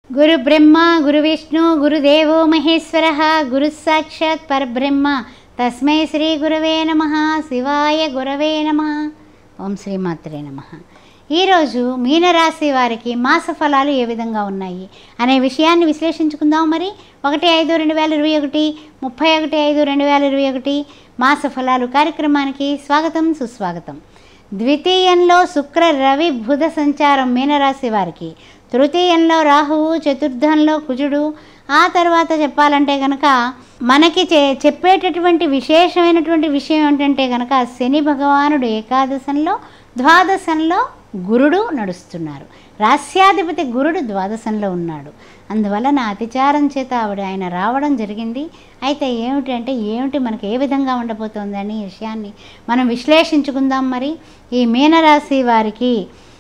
గురు బ్రహ్మ గురు విష్ణు గురుదేవో మహేశ్వర గురు సాక్షాత్ పరబ్రహ్మ తస్మై శ్రీ గురవే నమ శివాయ గురవే నమ ఓం శ్రీమాత్రే నమ ఈరోజు మీనరాశి వారికి మాస ఫలాలు ఏ విధంగా ఉన్నాయి అనే విషయాన్ని విశ్లేషించుకుందాం మరి ఒకటి ఐదు రెండు వేల ఇరవై ఒకటి ముప్పై ఒకటి ఐదు రెండు వేల ఇరవై ఒకటి మాస ఫలాలు కార్యక్రమానికి స్వాగతం సుస్వాగతం ద్వితీయంలో శుక్ర రవి బుధ సంచారం మీనరాశి వారికి తృతీయంలో రాహువు చతుర్థంలో కుజుడు ఆ తర్వాత చెప్పాలంటే కనుక మనకి చె చెప్పేటటువంటి విశేషమైనటువంటి విషయం ఏంటంటే కనుక శని భగవానుడు ఏకాదశంలో ద్వాదశంలో గురుడు నడుస్తున్నారు రాస్యాధిపతి గురుడు ద్వాదశంలో ఉన్నాడు అందువలన అతిచారం చేత ఆవిడ ఆయన రావడం జరిగింది అయితే ఏమిటి అంటే ఏమిటి మనకి ఏ విధంగా ఉండబోతోందని ఈ విషయాన్ని మనం విశ్లేషించుకుందాం మరి ఈ మీనరాశి వారికి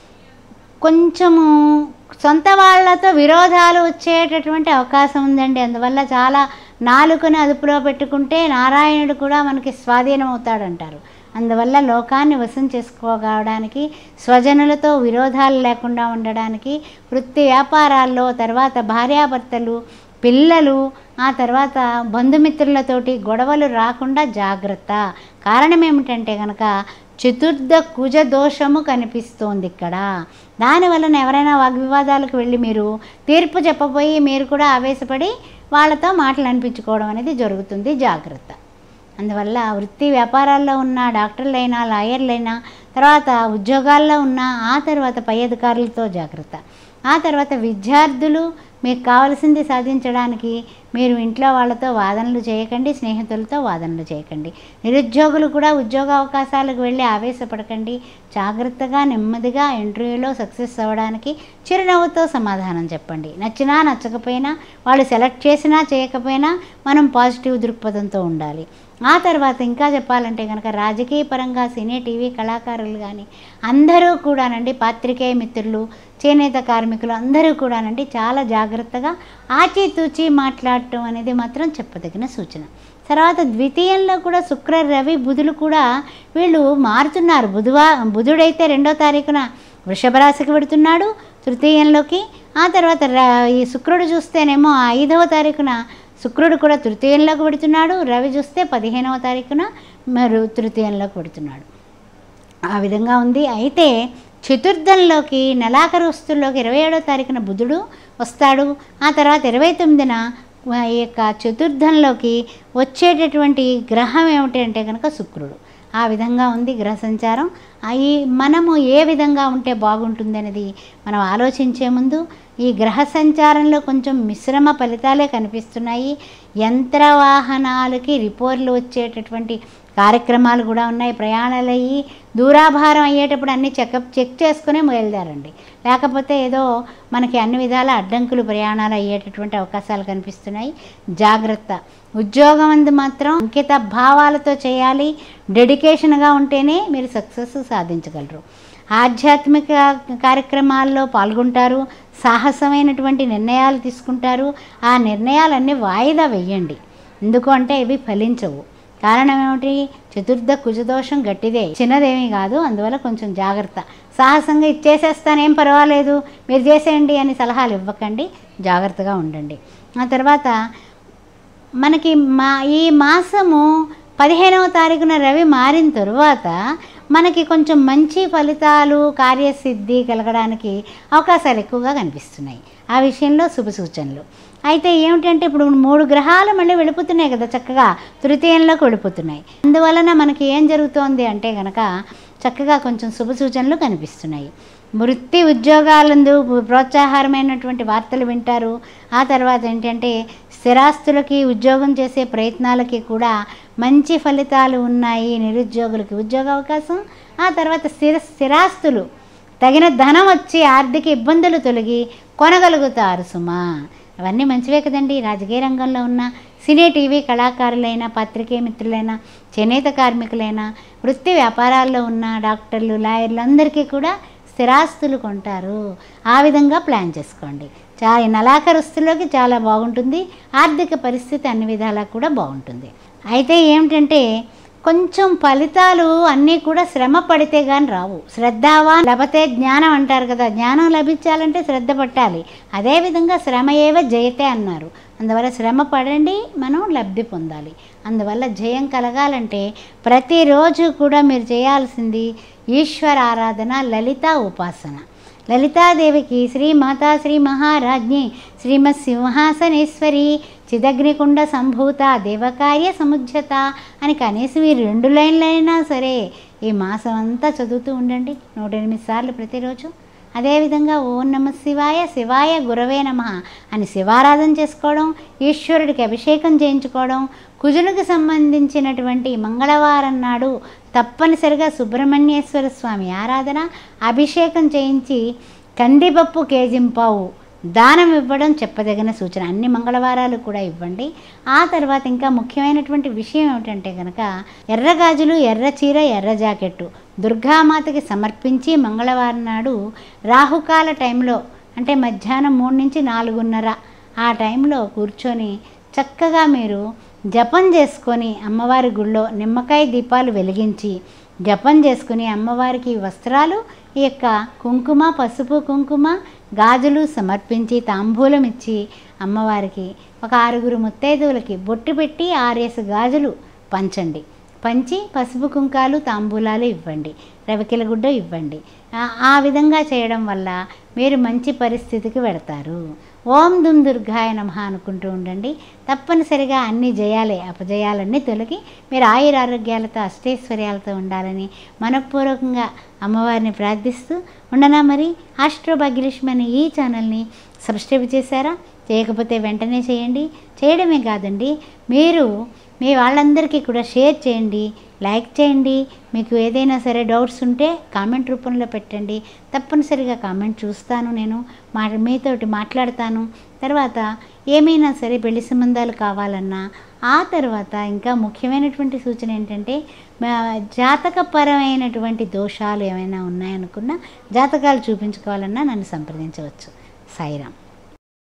కొంచెము సొంత వాళ్ళతో విరోధాలు వచ్చేటటువంటి అవకాశం ఉందండి అందువల్ల చాలా నాలుకను అదుపులో పెట్టుకుంటే నారాయణుడు కూడా మనకి స్వాధీనం అవుతాడంటారు అందువల్ల లోకాన్ని వశం చేసుకోవడానికి స్వజనులతో విరోధాలు లేకుండా ఉండడానికి వృత్తి వ్యాపారాల్లో తర్వాత భార్యాభర్తలు పిల్లలు ఆ తర్వాత బంధుమిత్రులతోటి గొడవలు రాకుండా జాగ్రత్త కారణం ఏమిటంటే కనుక చతుర్థ కుజ దోషము కనిపిస్తోంది ఇక్కడ దానివలన ఎవరైనా వాగ్వివాదాలకు వెళ్ళి మీరు తీర్పు చెప్పబోయి మీరు కూడా ఆవేశపడి వాళ్ళతో మాటలు అనిపించుకోవడం అనేది జరుగుతుంది జాగ్రత్త అందువల్ల వృత్తి వ్యాపారాల్లో ఉన్న డాక్టర్లైనా లాయర్లైనా తర్వాత ఉద్యోగాల్లో ఉన్న ఆ తర్వాత పై అధికారులతో జాగ్రత్త ఆ తర్వాత విద్యార్థులు మీకు కావలసింది సాధించడానికి మీరు ఇంట్లో వాళ్ళతో వాదనలు చేయకండి స్నేహితులతో వాదనలు చేయకండి నిరుద్యోగులు కూడా ఉద్యోగ అవకాశాలకు వెళ్ళి ఆవేశపడకండి జాగ్రత్తగా నెమ్మదిగా ఇంటర్వ్యూలో సక్సెస్ అవ్వడానికి చిరునవ్వుతో సమాధానం చెప్పండి నచ్చినా నచ్చకపోయినా వాళ్ళు సెలెక్ట్ చేసినా చేయకపోయినా మనం పాజిటివ్ దృక్పథంతో ఉండాలి ఆ తర్వాత ఇంకా చెప్పాలంటే కనుక రాజకీయ పరంగా సినీ టీవీ కళాకారులు కానీ అందరూ కూడానండి పాత్రికేయ మిత్రులు చేనేత కార్మికులు అందరూ కూడానండి చాలా జాగ్రత్తగా ఆచితూచి మాట్లాడటం అనేది మాత్రం చెప్పదగిన సూచన తర్వాత ద్వితీయంలో కూడా శుక్ర రవి బుధులు కూడా వీళ్ళు మారుతున్నారు బుధువా బుధుడైతే రెండో తారీఖున వృషభ రాశికి పెడుతున్నాడు తృతీయంలోకి ఆ తర్వాత ర- ఈ శుక్రుడు చూస్తేనేమో ఐదవ తారీఖున శుక్రుడు కూడా తృతీయంలోకి పెడుతున్నాడు రవి చూస్తే పదిహేనవ తారీఖున మరి తృతీయంలోకి పెడుతున్నాడు ఆ విధంగా ఉంది అయితే చతుర్థంలోకి నెలాఖరు వస్తుల్లోకి ఇరవై ఏడో తారీఖున బుధుడు వస్తాడు ఆ తర్వాత ఇరవై తొమ్మిదిన ఈ యొక్క చతుర్థంలోకి వచ్చేటటువంటి గ్రహం ఏమిటి అంటే కనుక శుక్రుడు ఆ విధంగా ఉంది గ్రహ సంచారం అవి మనము ఏ విధంగా ఉంటే బాగుంటుంది అనేది మనం ఆలోచించే ముందు ఈ గ్రహ సంచారంలో కొంచెం మిశ్రమ ఫలితాలే కనిపిస్తున్నాయి యంత్ర వాహనాలకి రిపోర్ట్లు వచ్చేటటువంటి కార్యక్రమాలు కూడా ఉన్నాయి ప్రయాణాలు అయ్యి దూరాభారం అయ్యేటప్పుడు అన్నీ చెకప్ చెక్ చేసుకునే బయలుదేరండి లేకపోతే ఏదో మనకి అన్ని విధాల అడ్డంకులు ప్రయాణాలు అయ్యేటటువంటి అవకాశాలు కనిపిస్తున్నాయి జాగ్రత్త ఉద్యోగం అందు మాత్రం అంకిత భావాలతో చేయాలి డెడికేషన్గా ఉంటేనే మీరు సక్సెస్ సాధించగలరు ఆధ్యాత్మిక కార్యక్రమాల్లో పాల్గొంటారు సాహసమైనటువంటి నిర్ణయాలు తీసుకుంటారు ఆ నిర్ణయాలన్నీ వాయిదా వేయండి ఎందుకు అంటే ఇవి ఫలించవు కారణం ఏమిటి చతుర్థ కుజదోషం గట్టిదే చిన్నదేమీ కాదు అందువల్ల కొంచెం జాగ్రత్త సాహసంగా ఇచ్చేసేస్తానేం పర్వాలేదు మీరు చేసేయండి అని సలహాలు ఇవ్వకండి జాగ్రత్తగా ఉండండి ఆ తర్వాత మనకి మా ఈ మాసము పదిహేనవ తారీఖున రవి మారిన తరువాత మనకి కొంచెం మంచి ఫలితాలు కార్యసిద్ధి కలగడానికి అవకాశాలు ఎక్కువగా కనిపిస్తున్నాయి ఆ విషయంలో శుభ సూచనలు అయితే ఏమిటంటే ఇప్పుడు మూడు గ్రహాలు మళ్ళీ వెళ్ళిపోతున్నాయి కదా చక్కగా తృతీయంలోకి వెళ్ళిపోతున్నాయి అందువలన మనకి ఏం జరుగుతోంది అంటే కనుక చక్కగా కొంచెం శుభ సూచనలు కనిపిస్తున్నాయి వృత్తి ఉద్యోగాలందు ప్రోత్సాహకరమైనటువంటి వార్తలు వింటారు ఆ తర్వాత ఏంటంటే స్థిరాస్తులకి ఉద్యోగం చేసే ప్రయత్నాలకి కూడా మంచి ఫలితాలు ఉన్నాయి నిరుద్యోగులకి ఉద్యోగ అవకాశం ఆ తర్వాత స్థిర స్థిరాస్తులు తగిన ధనం వచ్చి ఆర్థిక ఇబ్బందులు తొలగి కొనగలుగుతారు సుమా అవన్నీ మంచివే కదండి రాజకీయ రంగంలో ఉన్న సినీ టీవీ కళాకారులైనా పత్రికేయ మిత్రులైనా చేనేత కార్మికులైనా వృత్తి వ్యాపారాల్లో ఉన్న డాక్టర్లు లాయర్లు అందరికీ కూడా స్థిరాస్తులు కొంటారు ఆ విధంగా ప్లాన్ చేసుకోండి చా ఈ నెలాఖరుస్తులోకి చాలా బాగుంటుంది ఆర్థిక పరిస్థితి అన్ని విధాలా కూడా బాగుంటుంది అయితే ఏమిటంటే కొంచెం ఫలితాలు అన్నీ కూడా శ్రమ పడితే కానీ రావు శ్రద్ధావా లభతే జ్ఞానం అంటారు కదా జ్ఞానం లభించాలంటే శ్రద్ధ పట్టాలి అదేవిధంగా శ్రమ ఏవ జయతే అన్నారు అందువల్ల శ్రమ పడండి మనం లబ్ధి పొందాలి అందువల్ల జయం కలగాలంటే ప్రతిరోజు కూడా మీరు చేయాల్సింది ఈశ్వర ఆరాధన లలిత ఉపాసన లలితాదేవికి శ్రీ మాతా శ్రీ మహారాజ్ఞి శ్రీమత్ సింహాసనేశ్వరి చిదగ్నికుండ సంభూత దేవకార్య సముజ్జత అని కనీసం ఈ రెండు లైన్లైనా సరే ఈ మాసం అంతా చదువుతూ ఉండండి నూట ఎనిమిది సార్లు ప్రతిరోజు అదేవిధంగా ఓం నమ శివాయ శివాయ గురవే నమ అని శివారాధన చేసుకోవడం ఈశ్వరుడికి అభిషేకం చేయించుకోవడం కుజునికి సంబంధించినటువంటి మంగళవారం నాడు తప్పనిసరిగా సుబ్రహ్మణ్యేశ్వర స్వామి ఆరాధన అభిషేకం చేయించి కందిపప్పు కేజింపావు దానం ఇవ్వడం చెప్పదగిన సూచన అన్ని మంగళవారాలు కూడా ఇవ్వండి ఆ తర్వాత ఇంకా ముఖ్యమైనటువంటి విషయం ఏమిటంటే కనుక ఎర్ర గాజులు ఎర్ర చీర ఎర్ర జాకెట్టు దుర్గామాతకి సమర్పించి మంగళవారం నాడు రాహుకాల టైంలో అంటే మధ్యాహ్నం మూడు నుంచి నాలుగున్నర ఆ టైంలో కూర్చొని చక్కగా మీరు జపం చేసుకొని అమ్మవారి గుళ్ళో నిమ్మకాయ దీపాలు వెలిగించి జపం చేసుకుని అమ్మవారికి వస్త్రాలు ఈ యొక్క కుంకుమ పసుపు కుంకుమ గాజులు సమర్పించి తాంబూలం ఇచ్చి అమ్మవారికి ఒక ఆరుగురు ముత్తైదువులకి బొట్టు పెట్టి ఆరేసు గాజులు పంచండి పంచి పసుపు కుంకాలు తాంబూలాలు ఇవ్వండి రవికిల గుడ్డ ఇవ్వండి ఆ- ఆ విధంగా చేయడం వల్ల మీరు మంచి పరిస్థితికి వెడతారు ఓం దుమ్ దుర్గాయ నమః అనుకుంటూ ఉండండి తప్పనిసరిగా అన్ని జయాలే అపజయాలన్నీ తొలగి మీరు ఆయుర ఆరోగ్యాలతో అష్టైశ్వర్యాలతో ఉండాలని మనపూర్వకంగా అమ్మవారిని ప్రార్థిస్తూ ఉండనా మరి ఆస్ట్రో భాగ్యలక్ష్మి అనే ఈ ఛానల్ని సబ్స్క్రైబ్ చేశారా చేయకపోతే వెంటనే చేయండి చేయడమే కాదండి మీరు మీ వాళ్ళందరికీ కూడా షేర్ చేయండి లైక్ చేయండి మీకు ఏదైనా సరే డౌట్స్ ఉంటే కామెంట్ రూపంలో పెట్టండి తప్పనిసరిగా కామెంట్ చూస్తాను నేను మా మీతోటి మాట్లాడతాను తర్వాత ఏమైనా సరే పెళ్లి సంబంధాలు కావాలన్నా ఆ తర్వాత ఇంకా ముఖ్యమైనటువంటి సూచన ఏంటంటే మా జాతకపరమైనటువంటి దోషాలు ఏమైనా ఉన్నాయనుకున్నా జాతకాలు చూపించుకోవాలన్నా నన్ను సంప్రదించవచ్చు సాయిరామ్